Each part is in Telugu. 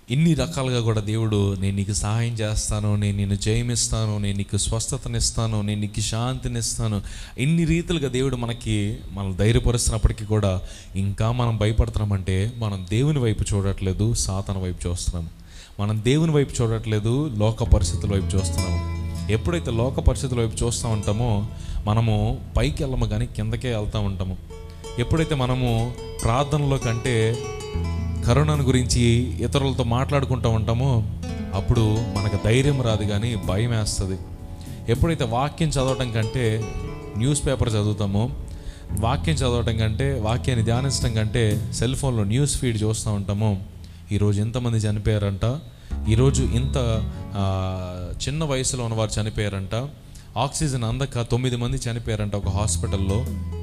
ఇన్ని రకాలుగా కూడా దేవుడు నేను నీకు సహాయం చేస్తాను నేను నిన్ను జయమిస్తాను నేను నీకు స్వస్థతనిస్తాను నేను నీకు శాంతినిస్తాను ఇన్ని రీతులుగా దేవుడు మనకి మనం ధైర్యపరుస్తున్నప్పటికీ కూడా ఇంకా మనం భయపడుతున్నామంటే మనం దేవుని వైపు చూడట్లేదు సాతన వైపు చూస్తున్నాము మనం దేవుని వైపు చూడట్లేదు లోక పరిస్థితుల వైపు చూస్తున్నాము ఎప్పుడైతే లోక పరిస్థితుల వైపు చూస్తూ ఉంటామో మనము పైకి వెళ్ళము కానీ కిందకే వెళ్తూ ఉంటాము ఎప్పుడైతే మనము ప్రార్థనలో కంటే కరోనాను గురించి ఇతరులతో మాట్లాడుకుంటూ ఉంటామో అప్పుడు మనకు ధైర్యం రాదు కానీ భయం వేస్తుంది ఎప్పుడైతే వాక్యం చదవటం కంటే న్యూస్ పేపర్ చదువుతామో వాక్యం చదవటం కంటే వాక్యాన్ని ధ్యానించడం కంటే సెల్ ఫోన్లో న్యూస్ ఫీడ్ చూస్తూ ఉంటామో ఈరోజు ఎంతమంది చనిపోయారంట ఈరోజు ఇంత ఆ, చిన్న వయసులో ఉన్నవారు చనిపోయారంట ఆక్సిజన్ అందక తొమ్మిది మంది చనిపోయారంట ఒక హాస్పిటల్లో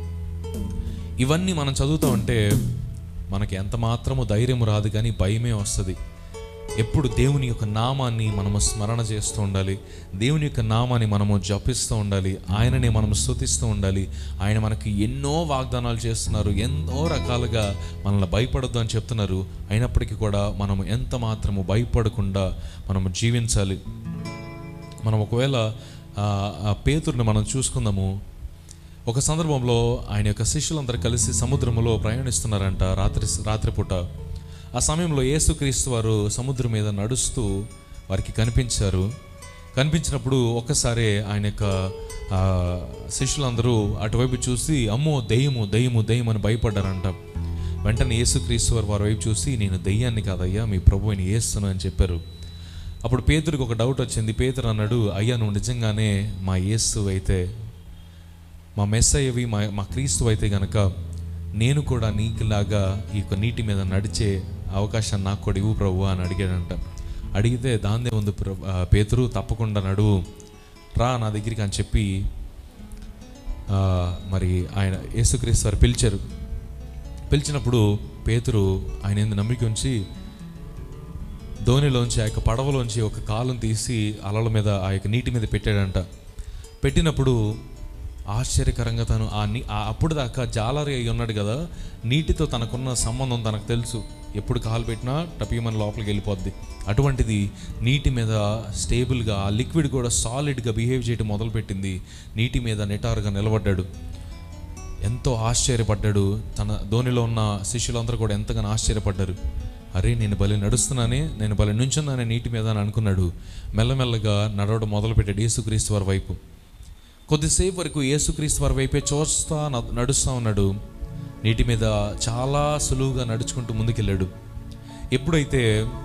ఇవన్నీ మనం చదువుతూ ఉంటే మనకి ఎంత మాత్రము ధైర్యం రాదు కానీ భయమే వస్తుంది ఎప్పుడు దేవుని యొక్క నామాన్ని మనము స్మరణ చేస్తూ ఉండాలి దేవుని యొక్క నామాన్ని మనము జపిస్తూ ఉండాలి ఆయనని మనం స్తుతిస్తూ ఉండాలి ఆయన మనకి ఎన్నో వాగ్దానాలు చేస్తున్నారు ఎన్నో రకాలుగా మనల్ని భయపడొద్దు అని చెప్తున్నారు అయినప్పటికీ కూడా మనము ఎంత మాత్రము భయపడకుండా మనము జీవించాలి మనం ఒకవేళ ఆ, ఆ పేతుర్ని మనం చూసుకుందాము ఒక సందర్భంలో ఆయన యొక్క శిష్యులందరూ కలిసి సముద్రంలో ప్రయాణిస్తున్నారంట రాత్రి రాత్రిపూట ఆ సమయంలో యేసుక్రీస్తు వారు సముద్రం మీద నడుస్తూ వారికి కనిపించారు కనిపించినప్పుడు ఒక్కసారి ఆయన యొక్క ఆ, శిష్యులందరూ అటువైపు చూసి అమ్మో దెయ్యము దెయ్యము దెయ్యం అని భయపడ్డారంట వెంటనే యేసుక్రీస్తు వారు వారి వైపు చూసి నేను దెయ్యాన్ని కాదయ్యా మీ ప్రభు అని యేస్తును అని చెప్పారు అప్పుడు పేతురికి ఒక డౌట్ వచ్చింది పేతురు అన్నాడు అయ్యా నువ్వు నిజంగానే మా యేసు అయితే మా మెస్సయ్యవి మా మా క్రీస్తు అయితే గనక నేను కూడా నీకులాగా ఈ యొక్క నీటి మీద నడిచే అవకాశం నాకు కూడా ఇవ్వు ప్రభు అని అడిగాడంట అడిగితే దాందే ఉంది ప్ర- ఆ, పేతురు తప్పకుండా నడువు రా నా దగ్గరికి అని చెప్పి ఆ, మరి ఆయన యేసుక్రీస్తు వారు పిలిచారు పిలిచినప్పుడు పేతురు ఆయన ఏంది నమ్మిక ఉంచి ధోనిలోంచి ఆ యొక్క పడవలోంచి ఒక కాలును తీసి అలల మీద ఆ యొక్క నీటి మీద పెట్టాడంట పెట్టినప్పుడు ఆశ్చర్యకరంగా తను ఆ నీ ఆ అప్పుడు దాకా జాలరి అయి ఉన్నాడు కదా నీటితో తనకున్న సంబంధం తనకు తెలుసు ఎప్పుడు కాలు పెట్టినా టపీమని లోపలికి వెళ్ళిపోద్ది అటువంటిది నీటి మీద స్టేబుల్గా ఆ లిక్విడ్ కూడా సాలిడ్గా బిహేవ్ చేయడం మొదలుపెట్టింది నీటి మీద నిటారుగా నిలబడ్డాడు ఎంతో ఆశ్చర్యపడ్డాడు తన ధోనిలో ఉన్న శిష్యులందరూ కూడా ఎంతగానో ఆశ్చర్యపడ్డారు అరే నేను భలే నడుస్తున్నానే నేను భలే నుంచున్నానే నీటి మీద అని అనుకున్నాడు మెల్లమెల్లగా నడవడం మొదలుపెట్టాడు యేసుక్రీస్తు వారి వైపు కొద్దిసేపు వరకు యేసుక్రీస్తు వారి వైపే చూస్తా న- నడుస్తా ఉన్నాడు నీటి మీద చాలా సులువుగా నడుచుకుంటూ ముందుకెళ్ళాడు ఎప్పుడైతే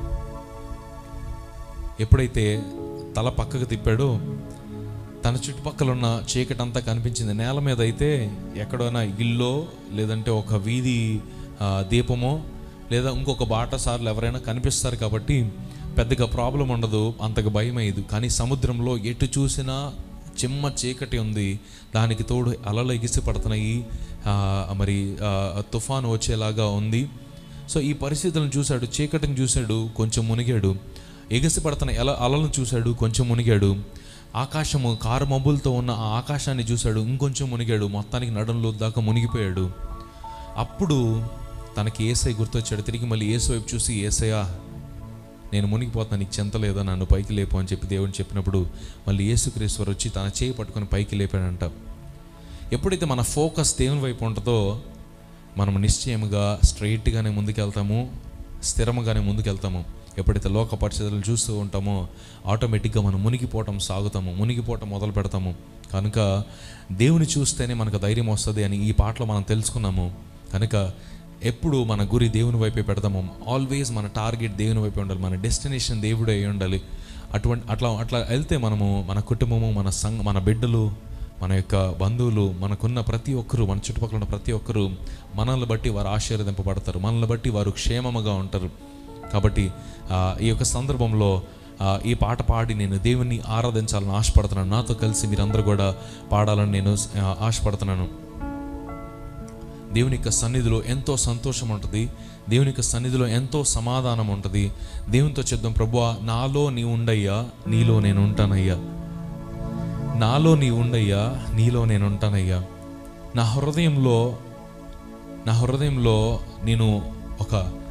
ఎప్పుడైతే తల పక్కకు తిప్పాడో తన చుట్టుపక్కల ఉన్న చీకటి అంతా కనిపించింది నేల మీద అయితే ఎక్కడైనా ఇల్లో లేదంటే ఒక వీధి ఆ, దీపమో లేదా ఇంకొక బాట సార్లు ఎవరైనా కనిపిస్తారు కాబట్టి పెద్దగా ప్రాబ్లం ఉండదు అంతగా భయం అయ్యేది కానీ సముద్రంలో ఎటు చూసినా చిమ్మ చీకటి ఉంది దానికి తోడు అలలు ఎగిసి పడుతున్నాయి ఆ, మరి ఆ, తుఫాను వచ్చేలాగా ఉంది సో ఈ పరిస్థితులను చూశాడు చీకటిని చూశాడు కొంచెం మునిగాడు ఎగసి పడుతున్న ఎల అలలను చూశాడు కొంచెం మునిగాడు ఆకాశము కారు మబ్బులతో ఉన్న ఆ ఆకాశాన్ని చూశాడు ఇంకొంచెం మునిగాడు మొత్తానికి నడంలో దాకా మునిగిపోయాడు అప్పుడు తనకి ఏసై గుర్తొచ్చాడు తిరిగి మళ్ళీ ఏసు వైపు చూసి ఏసయ్యా నేను మునిగిపోతాను నీకు చింత లేదా నన్ను పైకి లేపు అని చెప్పి దేవుని చెప్పినప్పుడు మళ్ళీ యేసుక్రీశ్వర్ వచ్చి తన చేయి పట్టుకొని పైకి లేపాడంట ఎప్పుడైతే మన ఫోకస్ దేవుని వైపు ఉంటుందో మనం నిశ్చయముగా స్ట్రైట్గానే ముందుకెళ్తాము స్థిరముగానే ముందుకెళ్తాము ఎప్పుడైతే లోక పరిస్థితులను చూస్తూ ఉంటామో ఆటోమేటిక్గా మనం మునిగిపోవటం సాగుతాము మునిగిపోవటం మొదలు పెడతాము కనుక దేవుని చూస్తేనే మనకు ధైర్యం వస్తుంది అని ఈ పాటలో మనం తెలుసుకున్నాము కనుక ఎప్పుడు మన గురి దేవుని వైపే పెడతాము ఆల్వేస్ మన టార్గెట్ దేవుని వైపే ఉండాలి మన డెస్టినేషన్ దేవుడే అయి ఉండాలి అటువంటి అట్లా అట్లా వెళ్తే మనము మన కుటుంబము మన సంఘ మన బిడ్డలు మన యొక్క బంధువులు మనకున్న ప్రతి ఒక్కరు మన చుట్టుపక్కల ఉన్న ప్రతి ఒక్కరు మనల్ని బట్టి వారు ఆశీర్వదింపబడతారు మనల్ని బట్టి వారు క్షేమముగా ఉంటారు కాబట్టి ఆ, ఈ యొక్క సందర్భంలో ఆ, ఈ పాట పాడి నేను దేవుణ్ణి ఆరాధించాలని ఆశపడుతున్నాను నాతో కలిసి మీరందరూ కూడా పాడాలని నేను ఆ, ఆశపడుతున్నాను దేవుని యొక్క సన్నిధిలో ఎంతో సంతోషం ఉంటుంది దేవుని యొక్క సన్నిధిలో ఎంతో సమాధానం ఉంటుంది దేవునితో చెప్దాం ప్రభువా నాలో నీ ఉండయ్యా నీలో నేను ఉంటానయ్యా నాలో నీ ఉండయ్యా నీలో నేను ఉంటానయ్యా నా హృదయంలో నా హృదయంలో నేను ఒక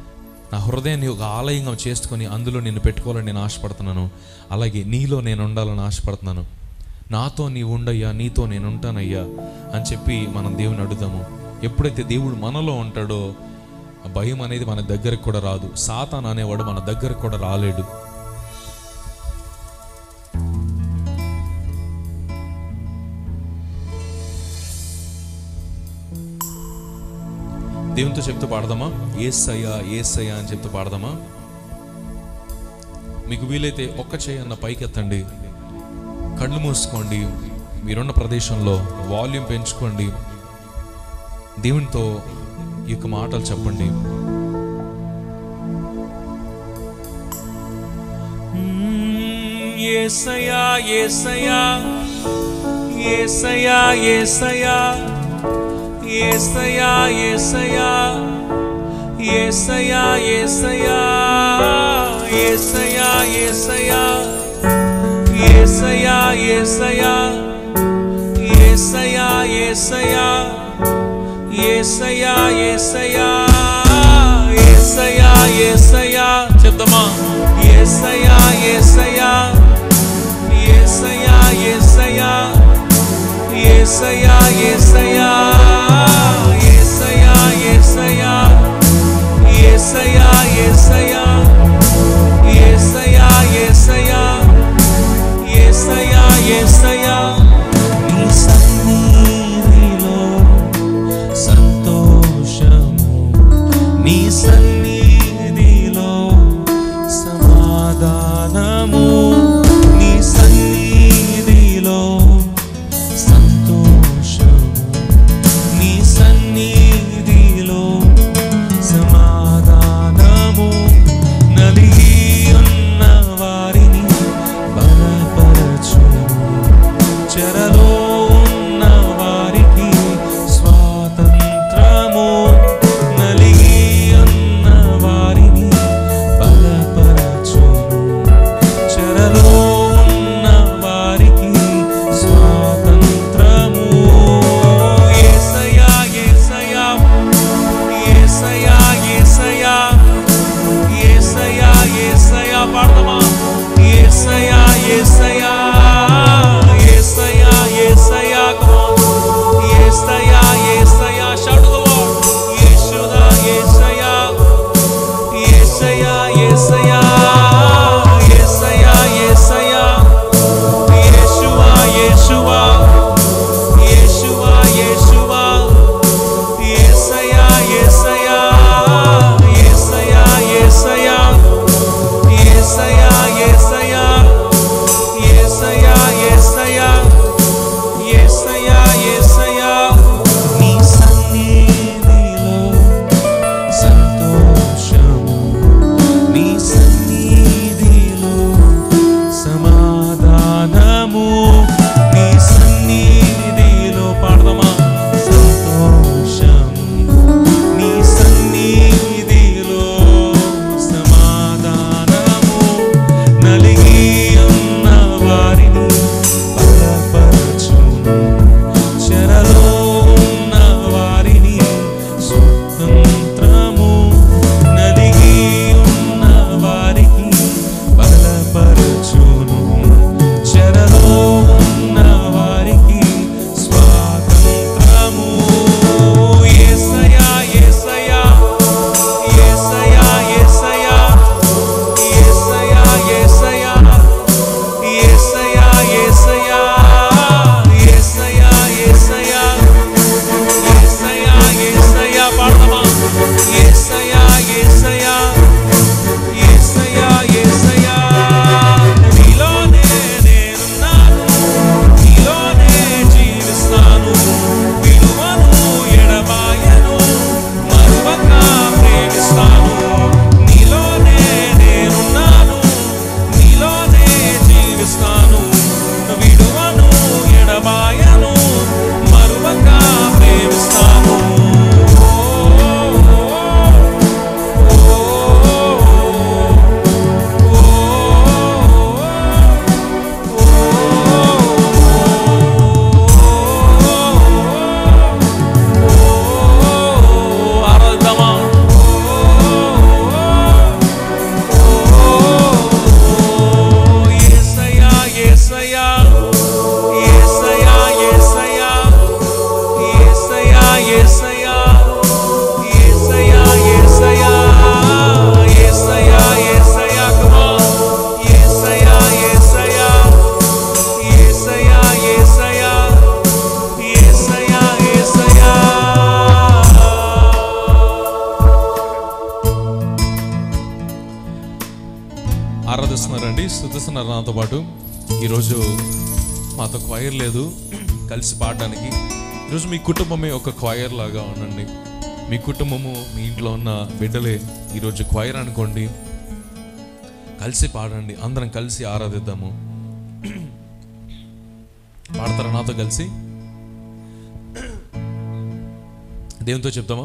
నా హృదయాన్ని ఒక ఆలయంగా చేసుకొని అందులో నేను పెట్టుకోవాలని నేను ఆశపడుతున్నాను అలాగే నీలో నేను ఉండాలని ఆశపడుతున్నాను నాతో నీ ఉండయ్యా నీతో నేను ఉంటానయ్యా అని చెప్పి మనం దేవుని అడుగుదాము ఎప్పుడైతే దేవుడు మనలో ఉంటాడో ఆ భయం అనేది మన దగ్గరకు కూడా రాదు సాతాన్ అనేవాడు మన దగ్గరకు కూడా రాలేడు దేవునితో చెప్తూ పాడదామా ఏసయ్యా ఏసయ్యా అని చెప్తూ పాడదామా మీకు వీలైతే ఒక్క చేయన్న పైకెత్తండి కళ్ళు మూసుకోండి మీరున్న ప్రదేశంలో వాల్యూమ్ పెంచుకోండి దేవునితో ఈ యొక్క మాటలు చెప్పండి ఏసయా ఏసయా ఏసయా ఏసయా ఏసయా ఏసయా ఏసయా ఏసయా ఏసయా ఏసయా ఏసయా ఏసయా ఏసయా ఏసయా ఏసయా ఏసయా ఏసయా ఏసయా చెప్తామా ఏసయా ఏసయా ఏసయా ఏసయా ఏసయా ఏసయా ఏసయా ఏసయా ఏసయా ఏసయా ఏసయా ఏసయా ఏసయా ఏసయా నీ సన్నిధిలో సంతోషము నీ సన్నిధిలో సమాధానము నీ సన్నిధిలో సంతోషము నీ సన్నిధిలో సమాధానము నలిగి ఉన్న వారిని బలపరచును చెరలో ఉన్న వారికి స్వాతంత్రము నలిగి ఉన్న వారిని బలపరచును చెరలో ఉన్న వారికి స్వాతంత్రము యేసయ్యా యేసయ్యా యేసయ్యా యేసయ్యా యేసయ్యా యేసయ్యా పాడదామా యేసయ్యా యేసయ్యా యేసయ్యా యేసయ్యా come on. Yesayya Yesayya shout to the Lord. యేషుదా యేసయ్యా యేసయ్యా యేసయ్యా యేసయ్యా యేసయ్యా యేషువా యేషువా యేషువా యేషువా యేసయ్యా యేసయ్యా యేసయ్యా యేసయ్యా యేసయ్యా ఆరాధిస్తున్నారండి స్థుతిస్తున్నారు నాతో పాటు ఈరోజు మాతో క్వైర్ లేదు కలిసి పాడడానికి ఈరోజు మీ కుటుంబమే ఒక క్వైర్ లాగా ఉండండి మీ కుటుంబము మీ ఇంట్లో ఉన్న బిడ్డలే ఈరోజు క్వైర్ అనుకోండి కలిసి పాడండి అందరం కలిసి ఆరాధిద్దాము పాడతారా నాతో కలిసి దేవునితో చెప్తామా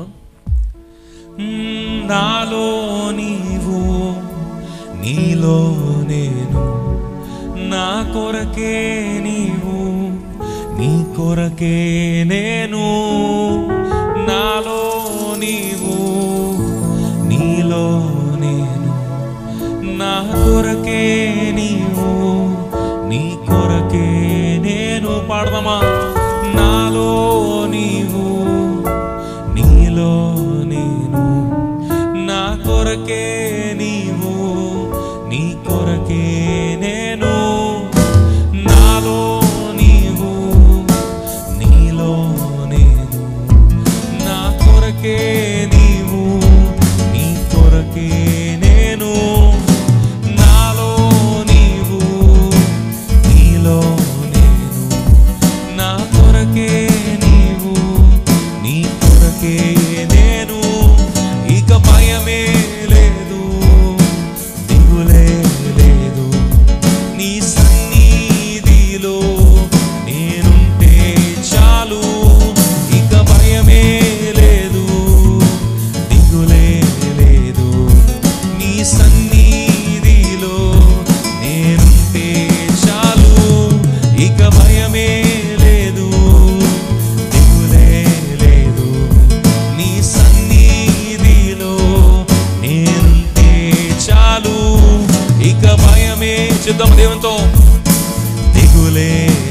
నాలో నీవు నీలో నేను నా కొరకే నీవు నీ కొరకే నేను నాలో నీవు నీలో నేను నా కొరకే నీవు నీ కొరకే నేను పాడదామా నాలో నీవు నీలో నేను నా కొరకే నీవు నీ కొరకే నేను నాలో నీవు నీలో నేను నా కొరకే నీవు నీ కొరకే నేను నాలో నీవు నీలో నేను నా కొరకే నీవు నీ కొరకే నేను ఇక భయమే లేదు దిగులే లేదు నీ సన్నిధిలో నేనుంటే చాలు ఇక భయమే లేదు దిగులే లేదు నీ సన్నిధిలో నేనుంటే చాలు ఇక భయమే లేదు దిగులే లేదు నీ సన్నిధిలో నేనుంటే చాలు ఇక భయమే చూద్దాం దేవునితో దిగులే